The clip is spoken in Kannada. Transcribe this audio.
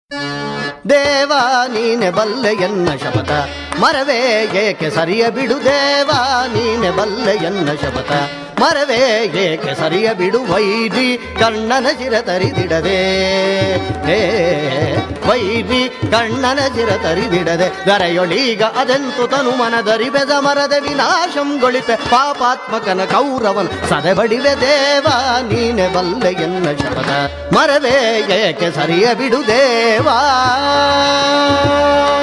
ದೇವ ನೀನೆ ಬಲ್ಲೆ ಎನ್ನ ಶಪಥ ಮರವೇ ಏಕೆ ಸರಿಯ ಬಿಡು ದೇವ ನೀನೆ ಬಲ್ಲೆ ಎನ್ನ ಶಪಥ ಮರವೇ ಏಕೆ ಸರಿಯ ಬಿಡು ವೈರಿ ಕಣ್ಣನ ಚಿರ ತರಿದಿಡದೆ ಹೇ ವೈರಿ ಕಣ್ಣನ ಚಿರ ತರಿದಿಡದೆ ದರೆಯೊಳೀಗ ಅದೆಂತು ತನು ಮನದರಿಬೆದ ಮರದ ವಿನಾಶಂಗೊಳಿಪೆ ಪಾಪಾತ್ಮಕನ ಕೌರವನ್ ಸದೆಬಡಿವೆ ದೇವ ನೀನೆ ಬಲ್ಲೆ ಎನ್ನ ಶಪಥ ಮರವೇ ಏಕೆ ಸರಿಯ ಬಿಡು ದೇವಾ